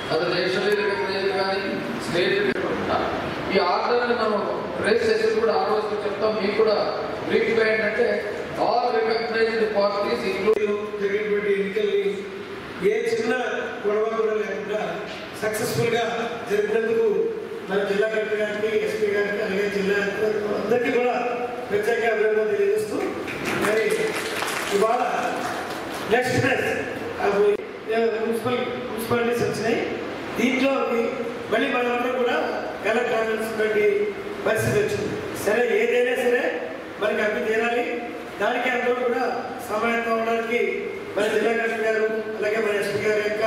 అది national recognise కానీ state ఈ ఆర్డర్ని మనం రేస్ చేసి కూడా ఆ రోజు చెప్తాం మీకు కూడా బ్రీఫ్గా ఏంటంటే ఆల్ రికగ్నైజ్డ్ పార్టీస్ ఇంక్లూడ్ జరిగినటువంటి ఎన్నికల్ని ఏ చిన్న గొడవ కూడా లేకుండా సక్సెస్ఫుల్ గా జరిపినందుకు మన జిల్లా కలెక్టర్ గారికి ఎస్పీ గారికి అలాగే జిల్లా అందరికీ కూడా ప్రత్యేక అభినందన తెలియజేస్తూ మరి ఇవాళ నెక్స్ట్ మున్సిపల్ మున్సిపాలిటీస్ వచ్చినాయి దీంట్లో మళ్ళీ మనమందరం కూడా కలెక్ట్ కావాల్సినటువంటి పరిస్థితి వచ్చింది సరే ఏదైనా సరే మనకి అవి తీరాలి దానికి అందరూ కూడా సమాయత్తం అవడానికి మన జిల్లా కలెక్టర్ గారు అలాగే మన ఎస్పీ గారి యొక్క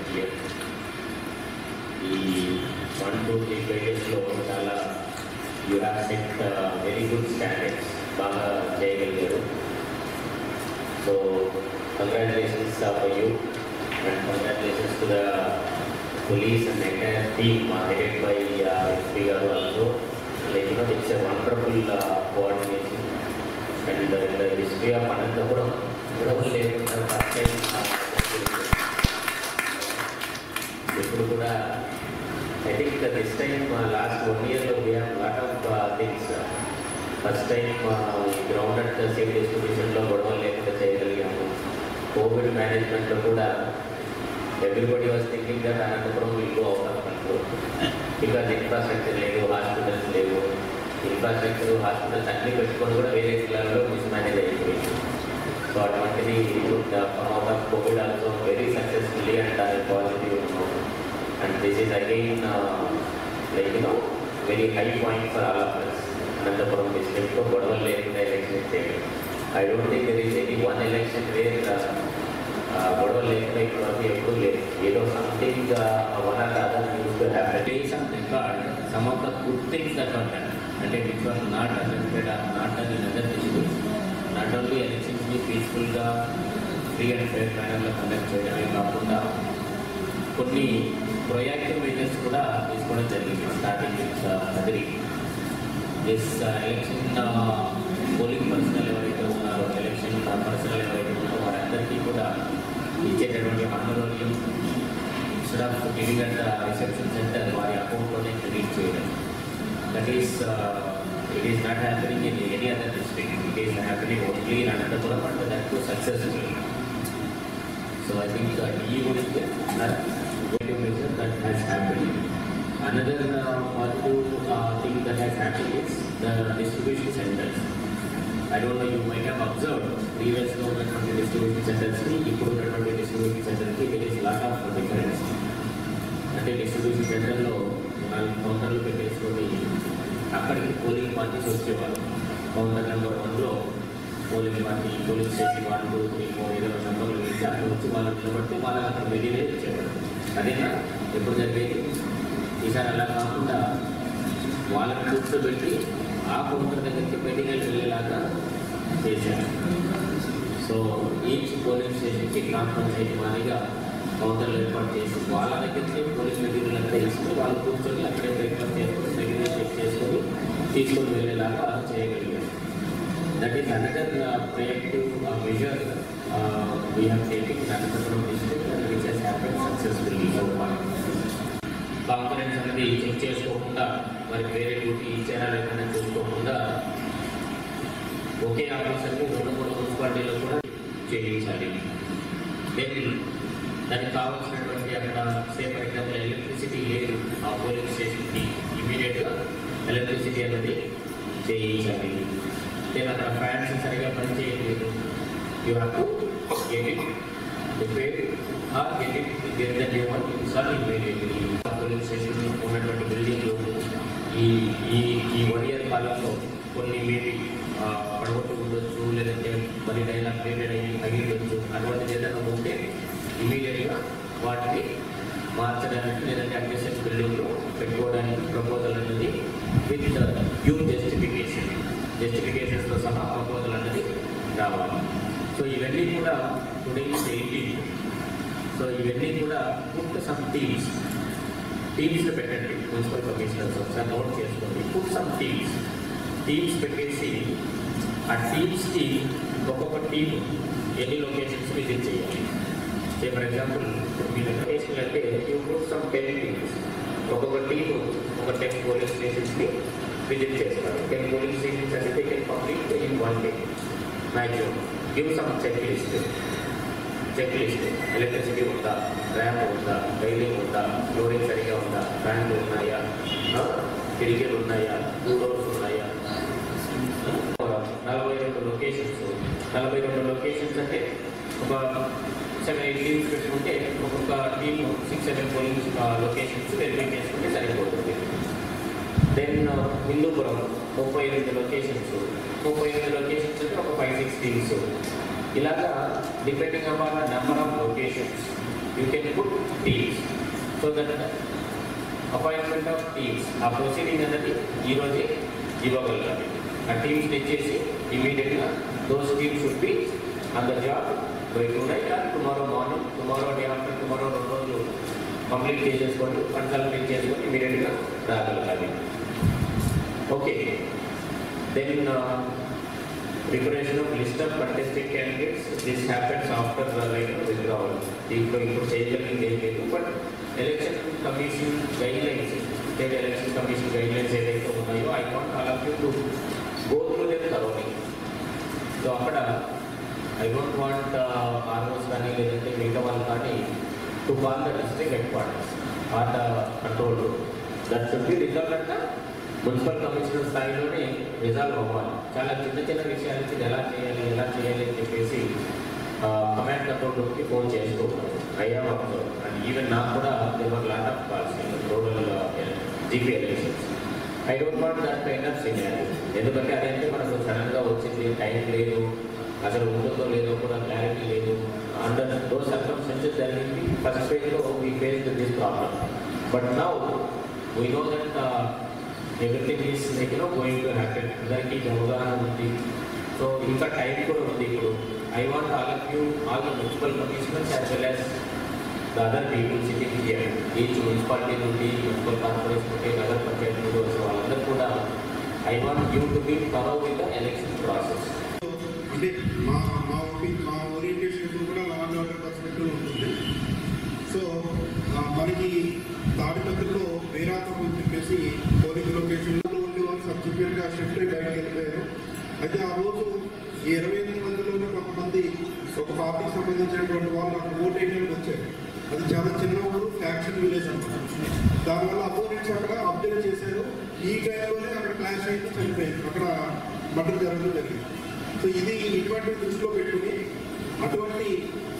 ఈ వన్ టూ త్రీ ప్లేసెస్లో చాలా you have set very good standards బాగా చేయగలిగారు so congratulations for you and congratulations to the police and entire team uh, headed by uh, SP గారు also. Like, you know, it's a wonderful uh, coordination. And uh, in the history of Anantapuram, గొడవలు లేకుండా first time, uh, ఇప్పుడు కూడా I think this time last one ఇయర్లో we have lot of things first time ground and safe డిస్ట్రిబ్యూషన్లో గొడవలు లేకుండా చేయగలిగాము covid మేనేజ్మెంట్లో కూడా everybody was thinking that Anantapuram will go out of control because infrastructure లేదు హాస్పిటల్స్ లేవు ఇన్ఫ్రాస్ట్రక్చర్ హాస్పిటల్స్ అన్ని పెట్టుకొని కూడా వేరే జిల్లాల్లో మిస్మేనేజ్ అయిపోయింది సో అటువంటిది out of covid also very successfully and అది పాజిటివ్ ఉన్నాం and this is again like you know very high point for all of us Anantapuram డిస్ట్రిక్ట్లో గొడవలు లేకుండా ఎలక్షన్ చేయడం I don't think there is any one election where గొడవలు లేకుండా ఇప్పుడు వరకు ఎప్పుడూ లేదు ఏదో something one or other used to happen based on record some of the good things that were done and which were not attempted or not done in other districts. Not only elections ని peaceful గా free and fair మేనర్లో conduct చేయడమే కాకుండా కొన్ని proactive measures కూడా తీసుకోవడం జరిగింది starting with Kadiri this election polling personnel ఎవరైతే ఉన్నారో ఎలక్షన్ పర్సనల్ ఎవరైతే ఉన్నారో వారందరికీ కూడా ఇచ్చేటటువంటి ఆందోళనలు instead of giving at reception centre వారి అకౌంట్లోనే క్రెడిట్ చేయడం that is it is not happening in any other district it is happening only in Anantapuram and that to successful so I think ఈ would be another measure that has happened. Another uh, positive uh, thing that has happened is the distribution centers. I don't know, you might have observed previously ఉన్నటువంటి distribution centers కి ఇప్పుడు ఉన్నటువంటి distribution center కి there is lot of difference. అంటే distribution సెంటర్లో నాలుగు కౌంటర్లు పెట్టేసుకొని అక్కడికి పోలింగ్ పార్టీస్ వచ్చేవారు కౌంటర్ నెంబర్ వన్లో polling party polling station one two three four ఏదో నెంబర్లు వేసి అక్కడ వచ్చి వాళ్ళు నిలబడితే వాళ్ళకి అక్కడ మెడినే వచ్చేవారు అదేనా ఎప్పుడు జరిగేది ఈసారి అలా కాకుండా వాళ్ళని కూర్చోబెట్టి ఆ కౌంటర్ దగ్గరికి మెడినల్ వెళ్ళేలాగా చేశారు సో ఈచ్ పోలింగ్ స్టేషన్కి గ్రామ పంచాయతీ మాదిరిగా కౌంటర్లు ఏర్పాటు చేసి వాళ్ళ దగ్గరికి పోలీస్ మెటీరియల్ అంతా తీసుకుని వాళ్ళు కూర్చొని అక్కడే బ్రేక్ఫాస్ట్ చేసుకొని మెటీరియల్ చెక్ చేసుకొని తీసుకొని వెళ్ళేలాగా చేయగలిగారు that is another proactive measure we have taking Anantapuram district and which has happen successfully so far conference అనేది చెక్ చేసుకోకుండా మరి వేరే డ్యూటీ ఇచ్చారా లేకుండా చూసుకోకుండా ఒకే ఆఫీసర్ని రెండు మూడు మున్సిపాలిటీలో కూడా చేయించాలి దెన్ దానికి కావాల్సినటువంటి అక్కడ సే ఫర్ ఎగ్జాంపుల్ ఎలక్ట్రిసిటీ లేదు ఆ పోలింగ్ స్టేషన్కి ఇమీడియట్గా ఎలక్ట్రిసిటీ అనేది చేయించాలి నేను అక్కడ ఫ్యాన్స్ సరిగా పనిచేయలేదు you have to get it repair or get it get the new one install immediately polling station ఉన్నటువంటి బిల్డింగ్లు ఈ ఈ ఈ వన్ ఇయర్ కాలంలో కొన్ని మేబీ పడగొట్టు ఉండొచ్చు లేదంటే మరి డైలాగ్ ప్లేటెడ్ అయ్యి తగిలిండొచ్చు అటువంటిది ఏదైనా ఉంటే ఇమీడియట్గా వాటిని మార్చడానికి లేదంటే అడ్మిషన్ బిల్డింగ్లో పెట్టుకోవడానికి ప్రపోజల్ అనేది విత్ డ్యూ జస్టిఫికేషన్ జస్టిఫికేషన్స్తో సహా ప్రపోజల్ అనేది రావాలి సో ఇవన్నీ కూడా టుడే ఈస్ ఎయిటీన్ సో ఇవన్నీ కూడా పుట్ సమ్ టీమ్స్ టీమ్స్లో పెట్టండి మున్సిపల్ కమిషనర్స్ ఒకసారి నోట్ చేసుకోండి పుట్ సమ్ టీమ్స్ టీమ్స్ పెట్టేసి ఆ టీమ్స్కి ఒక్కొక్క టీం ఎన్ని లొకేషన్స్ విజిట్ చేయాలి సే ఫర్ ఎగ్జాంపుల్ మీరు స్టేషన్ అంటే you prove some ten teams ఒక్కొక్క టీమ్ ఒక టెన్ పోలీస్ స్టేషన్స్ని విజిట్ చేస్తారు టెన్ పోలీస్ స్టేషన్స్ అంటే they can complete in one day maximum give some checklist checklist electricity ఉందా ramp ఉందా railing ఉందా ఫ్లోరింగ్ సరిగా ఉందా ఫ్యాన్లు ఉన్నాయా కిటికీలు ఉన్నాయా డోర్స్ ఉన్నాయా నలభై రెండు లొకేషన్స్ నలభై రెండు లొకేషన్స్ అంటే ఒక సెవెన్ ఎయిట్ టీమ్స్ పెట్టుకుంటే ఒక్కొక్క team six seven polling locations verify చేసుకుంటే సరిపోతుంది దెన్ హిందూపురం ముప్పై ఎనిమిది లొకేషన్స్ ముప్పై ఎనిమిది లొకేషన్స్ అంటే ఒక ఫైవ్ సిక్స్ టీమ్స్ ఇలాగా depending upon the number of locations you can put teams so that appointment of teams ఆ ప్రొసీడింగ్ అనేది ఈరోజే ఇవ్వగలగాలి ఆ టీమ్స్ తెచ్చేసి ఇమీడియట్గా those teams should be on the job by tonight or tomorrow morning tomorrow day after tomorrow రెండు రోజులు కంప్లీట్ చేసేసుకొని కన్సల్టేట్ చేసుకొని ఇమీడియట్గా రాగలగాలి okay then preparation of list of contested candidates this happens after like withdrawal దీంట్లో ఇప్పుడు చేయగలిగింది ఏం లేదు but election commission guidelines state election commission guidelines ఏదైతే ఉన్నాయో I want all of you to go through them thoroughly so అక్కడ I don't want ROs కానీ లేదంటే మిగతా వాళ్ళు కానీ to call the district headquarters or the control room that should be resolve అంట municipal commissioner స్థాయిలోనే resolve అవ్వాలి చాలా చిన్న చిన్న విషయాలకి ఇది ఎలా చేయాలి ఎలా చేయాలి అని చెప్పేసి కమాండ్ కంట్రోల్ రూమ్కి ఫోన్ చేస్తూ అయ్యా అబ్జర్వ్ అండ్ ఈవెన్ నాకు కూడా there were lot of calls rural GP elections I don't want that kind of senior ఎందుకంటే అదంటే మనకు సడన్గా వచ్చింది టైం లేదు అసలు ఉంటుందో లేదో కూడా క్లారిటీ లేదు అండర్ దో సర్కమ్స్టెన్సెస్ జరిగింది ఫస్ట్ స్టేజ్లో we face this problem but now we know that everything is like no going to happen అందరికీ అవగాహన ఉంది సో ఇంకా టైం కూడా ఉంది ఇప్పుడు I want all of you all the municipal commissioners as well as the other people sitting here each municipality నుండి municipal corporation నుండి నగర పంచాయతీ నుండి వచ్చిన వాళ్ళందరూ కూడా I want you to be follow with the election process అంటే మా మా ఒపి- మా ఓరియంటేషన్ ఎప్పుడు కూడా లా అండ్ ఆర్డర్ పర్స్పెక్టివ్ ఉంటుంది సో ఆ, మనకి తాడిపత్రిలో వేరాతం అని చెప్పేసి పోలింగ్ లొకేషన్లో ఉండే వాళ్ళు సబ్సిక్వెంట్గా షిఫ్ట్ అయి బయటకు వెళ్ళిపోయారు అయితే ఆ రోజు ఈ ఇరవై ఎనిమిది మందిలోనే కొంతమంది ఒక పార్టీకి సంబంధించినటువంటి వాళ్ళు నాకు ఓట్ వేయడానికి వచ్చారు అది చాలా చిన్న ఊరు ఫ్యాక్షన్ విలేజ్ అనమాట దానివల్ల అపోనెంట్స్ అక్కడ అబ్జర్వ్ చేశారు ఈ టైంలోనే అక్కడ క్లాష్ అయితే చనిపోయారు అక్కడ మటన్ జరగడం జరిగింది సో ఇది ఇటువంటి దృష్టిలో పెట్టుకుని అటువంటి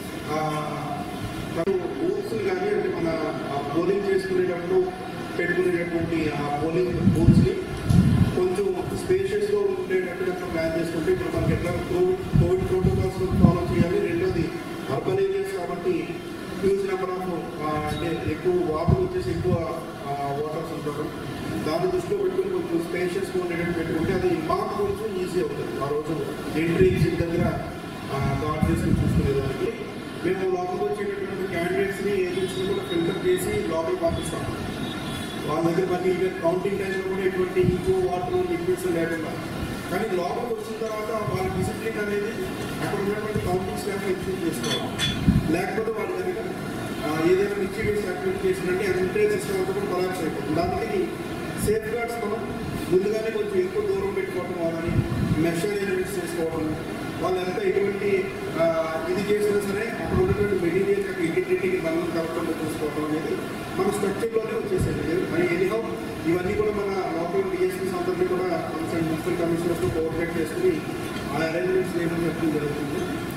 బూత్స్ కానీ అంటే మన ఆ పోలింగ్ చేసుకునేటప్పుడు పెట్టుకునేటటువంటి ఆ పోలింగ్ బూత్స్ని కొంచెం స్పేషియస్గా ఉండేటట్టుగా ప్లాన్ చేసుకుంటే ఇప్పుడు మనకి ఎట్లా కోవిడ్ కోవిడ్ ప్రోటోకాల్స్ ఫాలో చేయాలి రెండోది అర్బన్ ఏరియాస్ కాబట్టి హ్యూజ్ నెంబర్ ఆఫ్ అంటే ఎక్కువ వాటర్ వచ్చేసి ఎక్కువ వాటర్స్ ఉంటారు దాన్ని దృష్టిలో పెట్టుకుని కొంచెం స్పేషియస్గా ఉండేటట్టు పెట్టుకుంటే అది మాకు కొంచెం ఈజీ అవుతుంది ఆ రోజు ఎంట్రీ ఎగ్జిట్ దగ్గర గాడ్ చేసుకుని చూసుకునేదానికి మేము లోపలికి వచ్చేటటువంటి క్యాండిడేట్స్ని ఏజెంట్స్ని కూడా ఫిల్టర్ చేసి లోపలికి పంపిస్తాం వాళ్ళ దగ్గర మళ్ళీ కౌంటింగ్ టైంలో కూడా ఎటువంటి ఇంకో వాటర్ లిక్విడ్స్ లేకుండా కానీ లోపలికి వచ్చిన తర్వాత వాళ్ళ డిసిప్లిన్ అనేది అక్కడ ఉన్నటువంటి కౌంటింగ్ స్టాఫ్ ఎక్స్ప్లెయిన్ చేసుకోవాలి లేకపోతే వాళ్ళ దగ్గర ఆ, ఏదైనా మిస్చీవియస్ యాక్టివిటీ చేసినట్టే అది ఉంటే సిస్టమ్ అంతా కూడా కొలాప్స్ అయిపోతుంది దానికి సేఫ్ గార్డ్స్ మనం ముందుగానే కొంచెం ఎక్కువ దూరం పెట్టుకోవడం వాళ్ళని మెష్ అరేంజ్మెంట్స్ చేసుకోవడం వాళ్ళు ఎంత ఎటువంటి ఆ, ఇది చేసినా సరే అక్కడ ఉన్నటువంటి మెటీరియల్ యొక్క ఇంటిగ్రిటీకి బంధం కలగకుండా చూసుకోవడం అనేది మన స్ట్రక్చర్లోనే వచ్చేసేది మరి ఎనీహౌ ఇవన్నీ కూడా మన లోకల్ డిఎస్పీస్ అందరినీ కూడా కన్సర్న్ మున్సిపల్ కమిషనర్స్తో కోఆర్డినేట్ చేసుకుని ఆ అరేంజ్మెంట్స్ చేయడం చెప్పడం జరుగుతుంది